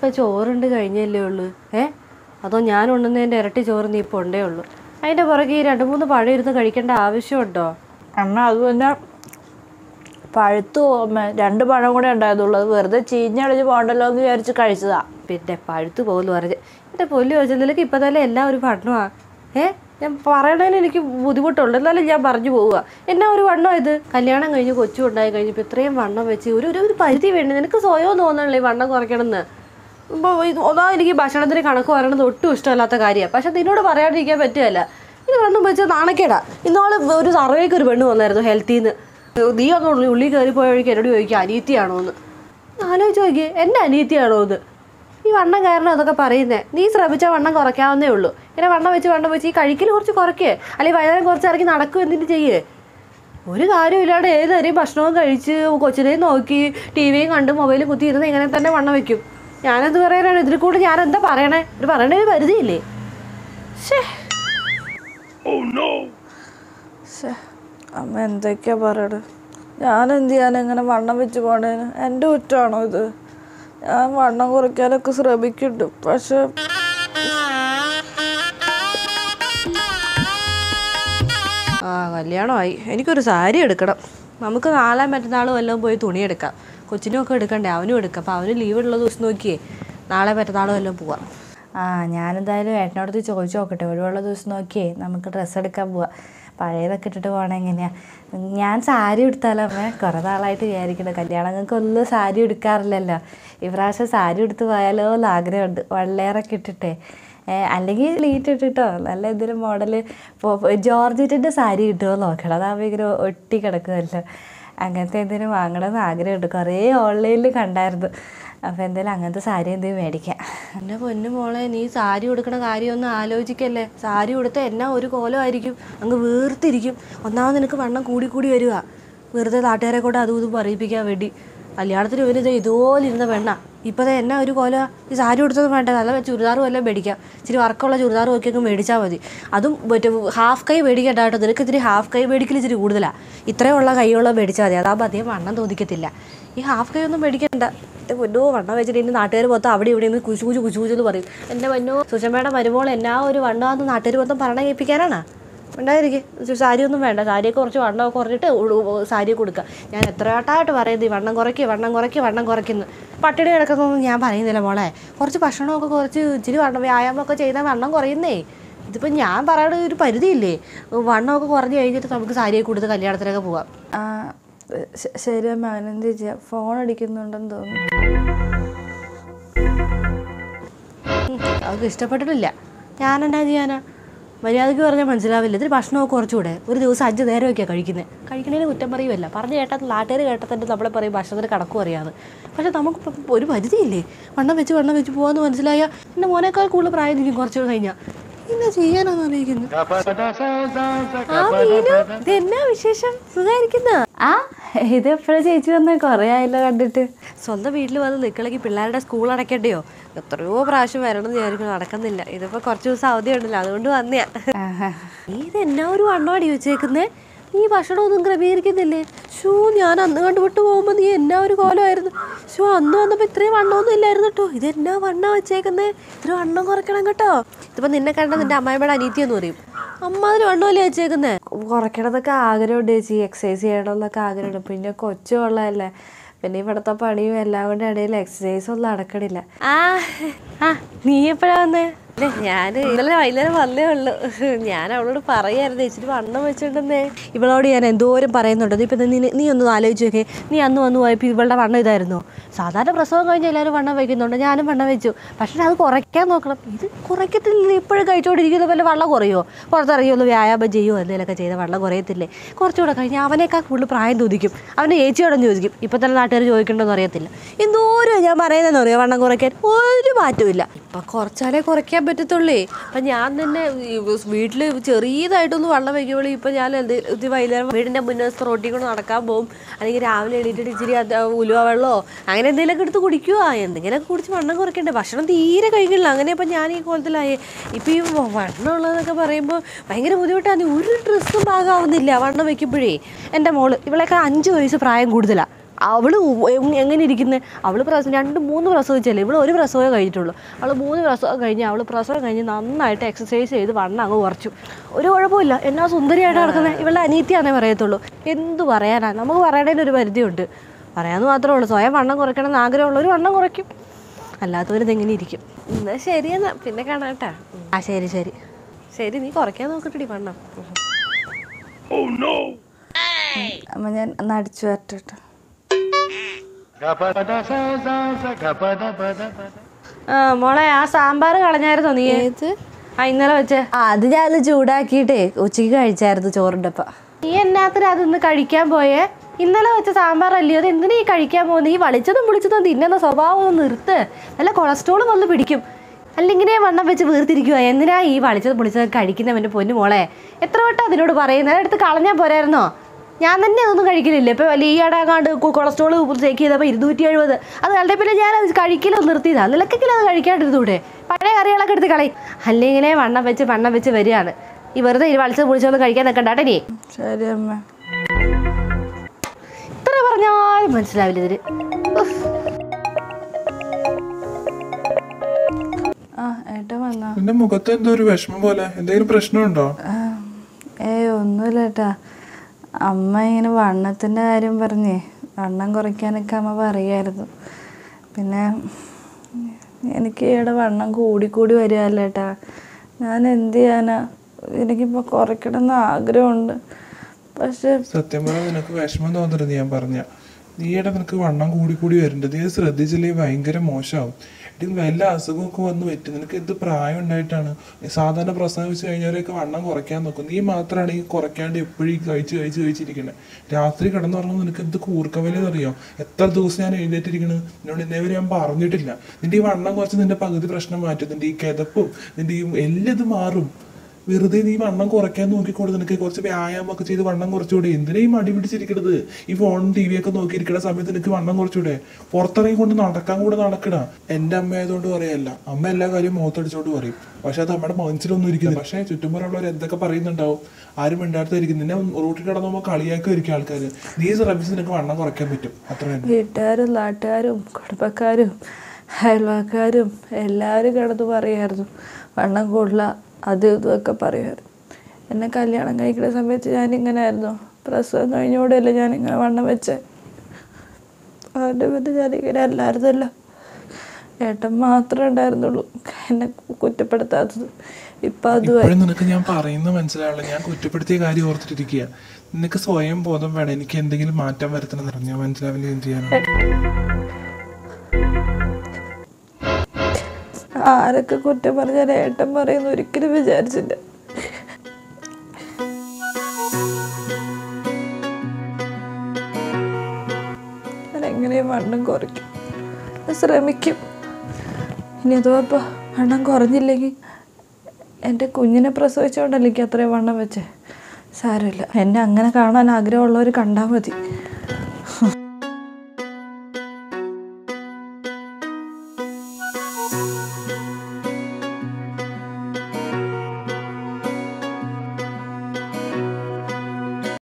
ഇപ്പം ചോറുണ്ട് കഴിഞ്ഞല്ലേ ഉള്ളൂ ഏ അതോ ഞാൻ ഉണ്ണുന്നതിൻ്റെ ഇരട്ടി ചോറ് നീ ഇപ്പോൾ ഉണ്ടേ ഉള്ളൂ അതിൻ്റെ പുറകെ ഈ രണ്ട് മൂന്ന് പഴം ഇരുന്ന് കഴിക്കേണ്ട ആവശ്യമുണ്ടോ അമ്മ അത് പിന്നെ പഴുത്തു അമ്മ രണ്ട് പഴം കൂടെ ഉണ്ടായതുള്ളൂ അത് വെറുതെ ചീഞ്ഞടിച്ച് പോകണ്ടല്ലോ എന്ന് വിചാരിച്ച് കഴിച്ചതാ പിന്നെ പഴുത്തു പോകുന്നു പറഞ്ഞ് എൻ്റെ പൊല്ലു ചോദിച്ചാൽ നിനക്ക് ഇപ്പം തന്നെ എല്ലാം ഒരു വണ്ണമാണ് ഏ ഞാൻ പറയണതിന് എനിക്ക് ബുദ്ധിമുട്ടുണ്ട് എന്നാലും ഞാൻ പറഞ്ഞു പോവുക എന്നാ ഒരു വണ്ണം ഇത് കല്യാണം കഴിഞ്ഞ് കൊച്ചു ഉണ്ടായി കഴിഞ്ഞപ്പോൾ ഇത്രയും വണ്ണം വെച്ച് ഒരു ഒരു ഒരു പരിധി വേണ്ടി നിനക്ക് സ്വയം തോന്നണല്ലേ ഈ വണ്ണം കുറയ്ക്കണമെന്ന് ഇപ്പോൾ ഇത് ഒന്നാ എനിക്ക് ഭക്ഷണത്തിന് കണക്ക് പറയണത് ഒട്ടും ഇഷ്ടമല്ലാത്ത കാര്യമാണ് പക്ഷെ നിന്നോട് പറയാണ്ടിരിക്കാൻ പറ്റുകയല്ല ഇത് വണ്ണം വെച്ച് നാണക്കേടാ ഇന്നാള് ഒരു സർവേക്ക് ഒരു പെണ്ണ് വന്നായിരുന്നു ഹെൽത്തിന്ന് നീ ഒന്ന് ഉള്ളി ഉള്ളി കയറി പോയ വഴിക്ക് എന്നോട് ചോദിക്കുക അനീത്തിയാണോ എന്ന് ആലോചിച്ച് നോക്കിയേ എൻ്റെ അനീത്തിയാണോ എന്ന് ഈ വണ്ണം കാരണം അതൊക്കെ പറയുന്നേ നീ ശ്രമിച്ചാൽ വണ്ണം കുറയ്ക്കാവുന്നേ ഉള്ളൂ ഇങ്ങനെ വണ്ണം വെച്ച് വണ്ണം വെച്ച് ഈ കഴിക്കൽ കുറച്ച് കുറയ്ക്കേ അല്ലെങ്കിൽ വൈകുന്നേരം കുറച്ച് ഇറങ്ങി നടക്കും എന്തിനു ചെയ്യേ ഒരു കാര്യമില്ലാണ്ട് ഏത് നേരം ഭക്ഷണവും കഴിച്ച് കൊച്ചിനെയും നോക്കി ടി വിയും കണ്ട് മൊബൈലും കുത്തി ഇരുന്ന് ഇങ്ങനെ തന്നെ വണ്ണം വെക്കും ഞാനെന്ത് പറയാനാണ് ഇതിൽ കൂടെ ഞാൻ എന്താ പറയണേ ഒരു പറയണ ഒരു പരിധിയില്ലേ ശേ ശ്ശെ, അമ്മ എന്തൊക്കെയാ പറയണത് ഞാൻ എന്ത് ചെയ്യാൻ ഇങ്ങനെ വണ്ണം വെച്ച് പോണേന് എൻ്റെ കുറ്റമാണോ ഇത് ഞാൻ വണ്ണം കുറയ്ക്കാനൊക്കെ ശ്രമിക്കുന്നുണ്ട് പക്ഷെ ആ കല്യാണമായി എനിക്കൊരു സാരി എടുക്കണം നമുക്ക് നാളെ മറ്റന്നാൾ വല്ലതും പോയി തുണി എടുക്കാം കൊച്ചിനും ഒക്കെ എടുക്കണ്ടേ അവനും എടുക്കാം അപ്പോൾ അവന് ലീവ് ഉള്ള ദിവസം നോക്കിയേ നാളെ മറ്റന്നാൾ വല്ലതും പോവാം ആ ഞാനെന്തായാലും ഏട്ടനോടത്ത് ചോദിച്ചു നോക്കട്ടെ ഒഴിവുള്ള ദിവസം നോക്കിയേ നമുക്ക് ഡ്രസ്സ് എടുക്കാൻ പോവാം പഴയതൊക്കെ ഇട്ടിട്ട് പോകണം എങ്ങനെയാ ഞാൻ സാരി എടുത്താലോ അമ്മ കുറേ നാളായിട്ട് വിചാരിക്കണം കല്യാണങ്ങൾക്ക് ഒന്നും സാരി എടുക്കാറില്ലല്ലോ ഇപ്രാവശ്യം സാരി എടുത്ത് പോയാലോ എന്ന് ആഗ്രഹമുണ്ട് വള്ളേറൊക്കെ ഇട്ടിട്ടേ ഏ, അല്ലെങ്കിൽ ലീറ്റ് ഇട്ടിട്ടോ നല്ല എന്തെങ്കിലും മോഡൽ ജോർജറ്റിൻ്റെ സാരി കിട്ടുമോ നോക്കണം അതാകുമ്പോൾ ഇങ്ങനെ ഒട്ടി കിടക്കുമല്ലോ അങ്ങനത്തെ എന്തെങ്കിലും വാങ്ങണമെന്ന് ആഗ്രഹമുണ്ട് കുറേ ഓൺലൈനിൽ കണ്ടായിരുന്നു അപ്പോൾ എന്തായാലും അങ്ങനത്തെ സാരി എന്തെങ്കിലും മേടിക്കാം എൻ്റെ പൊന്നു മോളെ നീ സാരി ഉടുക്കണ കാര്യമൊന്നും ആലോചിക്കല്ലേ സാരി ഉടുത്ത എന്നാ ഒരു കോലമായിരിക്കും അങ്ങ് വീർത്തിരിക്കും ഒന്നാമത് നിനക്ക് വണ്ണം കൂടി കൂടി വരിക വെറുതെ നാട്ടുകാരെ കൊണ്ട് അതും ഇതും പറയിപ്പിക്കാൻ വേണ്ടി കല്യാണത്തിന് ഇവര് ഇത് ഇതുപോലെ ഇരുന്ന പെണ്ണ ഇപ്പം എന്നാ ഒരു കോല ഈ സാരി ഉടുത്തത് വേണ്ട നല്ല ചുരിദാർ വല്ലതും മേടിക്കാം ഇച്ചിരി വർക്കുള്ള ചുരിദാർ നോക്കി അങ്ങ് മേടിച്ചാൽ മതി അതും മറ്റേ ഹാഫ് കൈ മേടിക്കണ്ട കേട്ടോ നിനക്ക് ഇത്തിരി ഹാഫ് കൈ മേടിക്കൽ ഇച്ചിരി കൂടുതലാണ് ഇത്രയുള്ള കൈയുള്ള മേടിച്ചാൽ മതി അതാകുമ്പോൾ അധികം വണ്ണം തോന്നിക്കത്തില്ല ഈ ഹാഫ് കൈ ഒന്നും മേടിക്കണ്ട എൻ്റെ പൊന്നോ വണ്ണം വെച്ചിട്ട് ഇനി നാട്ടുകാർ മൊത്തം അവിടെ ഇവിടെ നിന്ന് കുശു കുശു കുശു കുശു എന്ന് പറയും എൻ്റെ പൊന്നോ സുഷമയുടെ മരുമോൾ എന്നാ ഒരു വണ്ണമാന്ന് നാട്ടുകാർ മൊത്തം പറഞ്ഞ കേൾപ്പിക്കാനാണോ ഉണ്ടായിരിക്കും സാരി ഒന്നും വേണ്ട സാരിയൊക്കെ കുറച്ച് വണ്ണം കുറഞ്ഞിട്ട് ഉ- സാരി കൊടുക്കുക ഞാൻ എത്ര വട്ടമായിട്ട് പറയുന്നത് ഈ വണ്ണം കുറയ്ക്കുക വണ്ണം കുറയ്ക്കുക വണ്ണം കുറയ്ക്കുന്നു പട്ടിണി കിടക്കുന്നൊന്നും ഞാൻ പറയുന്നില്ല മോളെ കുറച്ച് ഭക്ഷണമൊക്കെ കുറച്ച് ഇച്ചിരി വണ്ണം വ്യായാമമൊക്കെ ചെയ്താൽ വണ്ണം കുറയുന്നേ ഇതിപ്പോൾ ഞാൻ പറയണ ഒരു പരിധിയില്ലേ വണ്ണമൊക്കെ കുറഞ്ഞ് കഴിഞ്ഞിട്ട് നമുക്ക് സാരിയൊക്കെ കൊടുത്ത് കല്യാണത്തിനൊക്കെ പോവാം ആ ശ- ശരി അമ്മ അവനെന്ത് ചെയ്യാം ഫോൺ അടിക്കുന്നുണ്ടെന്ന് തോന്നുന്നു ഉം, അവൾക്ക് ഇഷ്ടപ്പെട്ടിട്ടില്ല ഞാൻ എന്നാ ചെയ്യാനാ മര്യാദയ്ക്ക് പറഞ്ഞാൽ മനസ്സിലാവില്ല ഇതിന് ഭക്ഷണമൊക്കെ കുറച്ചുകൂടെ ഒരു ദിവസം അഞ്ച് നേരമൊക്കെയാണ് കഴിക്കുന്നത് കഴിക്കണേന് കുറ്റം പറയുമല്ല പറഞ്ഞു കേട്ടാൽ നാട്ടുകാർ കേട്ടാൽ തന്നെ നമ്മളെ പറയും ഭക്ഷണത്തിന് കണക്കും അറിയാതെ പക്ഷെ നമുക്ക് ഇപ്പം ഒരു പരിധിയില്ലേ വണ്ണം വെച്ച് വണ്ണം വെച്ച് പോകാമെന്ന് മനസ്സിലായ എൻ്റെ മോനേക്കാൾ കൂടുതൽ പ്രായം ഇരിക്കും കുറച്ചുകൂടെ കഴിഞ്ഞാൽ എന്നാ ചെയ്യാനാന്ന് ആലോചിക്കുന്നത് ആ മീനു ഇതെന്നാ വിശേഷം സുഖമായിരിക്കുന്ന ആ ഇത് എപ്പോഴാ ചേച്ചി വന്നേ കുറേ ആയല്ലോ കണ്ടിട്ട് സ്വന്തം വീട്ടിൽ വന്ന് നിൽക്കണമെങ്കിൽ പിള്ളേരുടെ സ്കൂൾ അടയ്ക്കണ്ടയോ എത്രയോ പ്രാവശ്യം വരണം എന്ന് വിചാരിക്കും നടക്കുന്നില്ല ഇതിപ്പോ കുറച്ച് ദിവസം അവധി ഉണ്ടല്ലോ അതുകൊണ്ട് വന്നയാ നീ ഇത് എന്നാ ഒരു വണ്ണമാടി വെച്ചേക്കുന്നേ നീ ഭക്ഷണമൊന്നും ക്രമീകരിക്കുന്നില്ലേ ഷൂ ഞാൻ അന്ന് കണ്ടുവിട്ട് പോകുമ്പോൾ നീ എന്നാ ഒരു കോലമായിരുന്നു ഷൂ അന്ന് വന്നപ്പോൾ ഇത്രയും വണ്ണമൊന്നും ഇല്ലായിരുന്നു കേട്ടോ ഇത് എന്നാ വണ്ണം വെച്ചേക്കുന്നേ ഇത്ര വണ്ണം കുറയ്ക്കണം കേട്ടോ ഇതിപ്പോ നിന്നെ കണ്ട നിന്റെ അമ്മായിമ്മയുടെ അനീതി എന്ന് പറയും അമ്മ അതിന് വണ്ണമല്ലേ വെച്ചേക്കുന്നേ കുറയ്ക്കണതൊക്കെ ആഗ്രഹമുണ്ട് ചേച്ചി എക്സസൈസ് ചെയ്യണമെന്നൊക്കെ ആഗ്രഹമുണ്ട് പിന്നെ കൊച്ചു ഉള്ളതല്ലേ പിന്നെ ഇവിടുത്തെ പണിയും എല്ലാം കൂടെ ഇടയിൽ എക്സസൈസ് ഒന്നും നടക്കണില്ല ആ ആ നീ എപ്പോഴാ വന്നേ അല്ലേ ഞാൻ ഇന്നലെ വൈകുന്നേരം വന്നേ ഉള്ളൂ ഞാൻ അവളോട് പറയായിരുന്നു ഇച്ചിരി വണ്ണം വെച്ചിട്ടുണ്ടെന്നേ ഇവളോട് ഞാൻ എന്തോരം പറയുന്നുണ്ട് ഇപ്പം നീ നീ ഒന്ന് ആലോചിച്ച് നോക്കേ നീ അന്ന് വന്ന് പോയപ്പോൾ ഇവളുടെ വണ്ണം ഇതായിരുന്നോ സാധാരണ പ്രസവം കഴിഞ്ഞ് എല്ലാവരും വണ്ണം വയ്ക്കുന്നുണ്ട് ഞാനും വണ്ണം വെച്ചു പക്ഷേ അത് കുറയ്ക്കാൻ നോക്കണം ഇത് കുറയ്ക്കത്തില്ല ഇപ്പോഴും കഴിച്ചുകൊണ്ടിരിക്കുന്ന പോലെ വണ്ണം കുറയോ പുറത്തിറങ്ങി ഒന്ന് വ്യായാമം ചെയ്യുമോ എന്തെങ്കിലുമൊക്കെ ചെയ്താൽ വണ്ണം കുറയത്തില്ലേ കുറച്ചുകൂടെ കഴിഞ്ഞാൽ അവനേക്കാൾ കൂടുതൽ പ്രായം തോന്നിക്കും അവൻ്റെ ഏച്ചിയോടൊന്ന് ചോദിക്കും ഇപ്പം തന്നെ നാട്ടുകാർ ചോദിക്കണമെന്ന് അറിയത്തില്ല എന്തോരം ഞാൻ പറയുന്നതെന്ന് അറിയോ വണ്ണം കുറയ്ക്കാൻ ഒരു മാറ്റമില്ല ഇപ്പം കുറച്ചാലേ കുറയ്ക്കാൻ പറ്റത്തുള്ളേ അപ്പം ഞാൻ തന്നെ വീട്ടിൽ ചെറിയതായിട്ടൊന്ന് വണ്ണം വയ്ക്കുമ്പോൾ ഇപ്പം ഞാൻ എന്ത് ഇത് വൈകുന്നേരം വീടിൻ്റെ മുന്നേസത്തെ റോട്ടിൽ കൊണ്ട് നടക്കാൻ പോകും അല്ലെങ്കിൽ രാവിലെ എണീറ്റിട്ട് ഇച്ചിരി അത് ഉലുവ വെള്ളമോ അങ്ങനെ എന്തെങ്കിലുമൊക്കെ എടുത്ത് കുടിക്കുക എന്തെങ്കിലുമൊക്കെ കുടിച്ച് വണ്ണം കുറയ്ക്കണ്ടേ ഭക്ഷണം തീരെ കഴിക്കണില്ല അങ്ങനെ ഇപ്പം ഞാൻ ഈ കോലത്തിലായേ ഇപ്പം ഈ വണ്ണം ഉള്ളതെന്നൊക്കെ പറയുമ്പോൾ ഭയങ്കര ബുദ്ധിമുട്ടാണ് ഒരു ഡ്രസ്സും പാകാവുന്നില്ല വണ്ണം വെക്കുമ്പോഴേ എൻ്റെ മോള് ഇവളെയൊക്കെ അഞ്ച് വയസ്സ് പ്രായം കൂടുതലാണ് അവള് ഉ- എങ് എങ്ങനെ ഇരിക്കുന്നത് അവള് പ്രസവം രണ്ട് മൂന്ന് പ്രസവിച്ചല്ലേ ഇവള് ഒരു പ്രസവമേ കഴിഞ്ഞിട്ടുള്ളൂ അവള് മൂന്ന് പ്രസവം കഴിഞ്ഞ് അവള് പ്രസവം കഴിഞ്ഞ് നന്നായിട്ട് എക്സസൈസ് ചെയ്ത് വണ്ണം അങ്ങ് കുറച്ചു ഒരു കുഴപ്പമില്ല എന്നാ സുന്ദരിയായിട്ട് നടക്കുന്നത് ഇവളുടെ അനീത്തിയാണേ പറയത്തുള്ളൂ എന്ത് പറയാനാ നമുക്ക് പറയണതിന് ഒരു പരിധിയുണ്ട് പറയാന്ന് മാത്രമേ ഉള്ളൂ സ്വയം വണ്ണം കുറയ്ക്കണം എന്ന് ആഗ്രഹമുള്ളവർ വണ്ണം കുറയ്ക്കും അല്ലാത്തവരിത് എങ്ങനെ ഇരിക്കും എന്നാ ശരിയെന്നാ പിന്നെ കാണാം കേട്ടാ ആ ശരി ശരി ശരി നീ കുറയ്ക്കാൻ നോക്കട്ടെടി വണ്ണം അമ്മ ഞാൻ ഒന്ന് അടിച്ചു വരട്ടെ ട്ടോ. ആ മോളെ ആ സാമ്പാർ കളഞ്ഞായിരുന്നോ നീ ഏത് ആ ഇന്നലെ വെച്ച് ആ അത് ഞാൻ അത് ചൂടാക്കിയിട്ടേ ഉച്ചയ്ക്ക് കഴിച്ചായിരുന്നു ചോറിൻ്റെ ഒപ്പം നീ എന്നാത്തിന് അതൊന്ന് കഴിക്കാൻ പോയേ ഇന്നലെ വെച്ച സാമ്പാറല്ലയോ അത് എന്തിനാ ഈ കഴിക്കാൻ പോകുന്നത് ഈ വളിച്ചതും വിളിച്ചതും തിന്നുന്ന സ്വഭാവം ഒന്ന് നിർത്ത് നല്ല കൊളസ്ട്രോൾ വന്ന് പിടിക്കും അല്ലെങ്കിൽ വണ്ണം വെച്ച് വീർത്തിരിക്കുക എന്തിനാ ഈ വളിച്ചത് പൊളിച്ചത് കഴിക്കുന്നവൻ്റെ പൊന്നു മോളെ എത്ര വട്ടം അതിനോട് പറയുന്നത് എടുത്ത് കളഞ്ഞാൽ പോരായിരുന്നോ ഞാൻ തന്നെ അതൊന്നും കഴിക്കലില്ല ഇപ്പോൾ വലിയ ഈടാകാണ്ട് കൊളസ്ട്രോൾ ചെക്ക് ചെയ്തപ്പോൾ ഇരുന്നൂറ്റി എഴുപത് അത് കണ്ടേ പിന്നെ ഞാൻ അത് കഴിക്കലോ നിർത്തിയതാണ് നിലക്കെങ്കിലും അത് കഴിക്കാണ്ടിരുന്നൂടെ പഴയ കറികളൊക്കെ എടുത്ത് കളയും അല്ലെങ്കിലേ വണ്ണം വെച്ച് വണ്ണം വെച്ച് വരികയാണ് ഈ വെറുതെ ഈ വളിച്ചത് പൊളിച്ചതൊന്നും കഴിക്കാൻ നിൽക്കണ്ടാട്ടെ നീ ശരി അമ്മ എത്ര പറഞ്ഞാലും മനസ്സിലാവില്ല ഇതിന് ഉഫ്. ആ ഏട്ടൻ വന്നോ നിന്റെ മുഖത്ത് എന്തോ ഒരു വിഷമം പോലെ എന്തെങ്കിലും പ്രശ്നമുണ്ടോ ആ, ഏയ് ഒന്നുമില്ല ഏട്ടാ അമ്മ ഇങ്ങനെ വണ്ണത്തിൻ്റെ കാര്യം പറഞ്ഞേ വണ്ണം കുറയ്ക്കാനൊക്കെ അമ്മ പറയായിരുന്നു പിന്നെ എനിക്ക് ഈയിടെ വണ്ണം കൂടി കൂടി വരികയല്ല ഏട്ടാ ഞാൻ എന്ത് ചെയ്യാനാ എനിക്കിപ്പോൾ കുറയ്ക്കണമെന്ന് ആഗ്രഹമുണ്ട് പക്ഷെ സത്യം പറഞ്ഞാൽ നിനക്ക് വിഷമം തോന്നരുത് ഞാൻ പറഞ്ഞ നീയുടെ നിനക്ക് വണ്ണം കൂടി കൂടി വരുന്നുണ്ട് നീ അത് ശ്രദ്ധിച്ചില്ലെങ്കിൽ ഭയങ്കര മോശമാവും എടി വല്ല അസുഖമൊക്കെ വന്ന് പറ്റും നിനക്ക് എന്ത് പ്രായം ഉണ്ടായിട്ടാണ് സാധാരണ പ്രസവിച്ച് കഴിഞ്ഞവരൊക്കെ വണ്ണം കുറയ്ക്കാൻ നോക്കും നീ മാത്രമാണ് ഈ കുറയ്ക്കാണ്ട് എപ്പോഴും ഈ കഴിച്ച് കഴിച്ച് കഴിച്ചിരിക്കുന്നത് രാത്രി കിടന്നുറങ്ങുമ്പോൾ നിനക്ക് എന്ത് കൂർക്കവലെന്ന് അറിയോ എത്ര ദിവസം ഞാൻ എഴുന്നേറ്റിരിക്കണ് എന്നോട് ഇന്നേവരെ ഞാൻ പറഞ്ഞിട്ടില്ല നിന്റെ ഈ വണ്ണം കുറച്ച് നിന്റെ പകുതി പ്രശ്നം മാറ്റും നിന്റെ ഈ കിതപ്പും നിന്റെ ഈ എല്ലാം ഇത് മാറും വെറുതെ നീ വണ്ണം കുറയ്ക്കാൻ നോക്കിക്കൂടെ നിനക്ക് കുറച്ച് വ്യായാമമൊക്കെ ചെയ്ത് വണ്ണം കുറച്ചുകൂടെ എന്തിനാ ഈ മടി പിടിച്ചിരിക്കണത് ഈ ഫോണും ടി വി ഒക്കെ നോക്കിയിരിക്കുന്ന സമയത്ത് നിനക്ക് വണ്ണം കുറച്ചുകൂടെ പുറത്തിറങ്ങി കൊണ്ട് നടക്കാൻ കൂടെ നടക്കണ എന്റെ അമ്മ ആയതുകൊണ്ട് പറയല്ല അമ്മ എല്ലാ കാര്യവും മുഖത്തടിച്ചോണ്ട് പറയും പക്ഷെ അത് നമ്മുടെ മനസ്സിലൊന്നും ഇരിക്കുന്നത് പക്ഷെ ചുറ്റുമുള്ളവർ എന്തൊക്കെ പറയുന്നുണ്ടാവും ആരും മിണ്ടാടത്തായിരിക്കും നിന്നെ റൂട്ടിൽ കിടന്നുമ്പോൾ കളിയാക്കുമായിരിക്കും ആൾക്കാർ നീ ശ്രമിച്ച് നിനക്ക് വണ്ണം കുറയ്ക്കാൻ പറ്റും അത്ര തന്നെ വീട്ടുകാരും നാട്ടുകാരും കുടുംബക്കാരും അയൽവക്കാരും എല്ലാവരും കിടന്ന് പറയായിരുന്നു വണ്ണം കൂടുതല അത് ഇതൊക്കെ പറയുമായിരുന്നു എന്നെ കല്യാണം കഴിക്കുന്ന സമയത്ത് ഞാനിങ്ങനെ ആയിരുന്നു പ്രസവം കഴിഞ്ഞോടെയല്ലേ ഞാനിങ്ങനെ വണ്ണം വെച്ചേ അതിൻ്റെ പിന്നെ ഞാനിങ്ങനെ അല്ലായിരുന്നല്ലോ ഏട്ടൻ മാത്രമേ ഉണ്ടായിരുന്നുള്ളൂ എന്നെ കുറ്റപ്പെടുത്താത്തത് ഇപ്പം അതുമായി ഇപ്പോഴും നിനക്ക് ഞാൻ പറയുന്നത് മനസ്സിലാവില്ല ഞാൻ കുറ്റപ്പെടുത്തിയ കാര്യം ഓർത്തിട്ടിരിക്കുക നിനക്ക് സ്വയം ബോധം വേണം എനിക്ക് എന്തെങ്കിലും മാറ്റം വരുത്തണം എന്ന് പറഞ്ഞാൽ മനസ്സിലാവില്ല എന്ത് ചെയ്യാനാണ് ആരൊക്കെ കുറ്റം പറഞ്ഞാൽ ഏട്ടൻ പറയുന്നു ഒരിക്കലും വിചാരിച്ചില്ല ഞാൻ എങ്ങനെയും വണ്ണം കുറയ്ക്കും ഞാൻ ശ്രമിക്കും ഇനി അതോ ഇപ്പോൾ വണ്ണം കുറഞ്ഞില്ലെങ്കിൽ എൻ്റെ കുഞ്ഞിനെ പ്രസവിച്ചുകൊണ്ടല്ലേ എനിക്ക് അത്രയും വണ്ണം വെച്ചേ സാരമില്ല എന്നെ അങ്ങനെ കാണാൻ ആഗ്രഹമുള്ളവർ കണ്ടാൽ മതി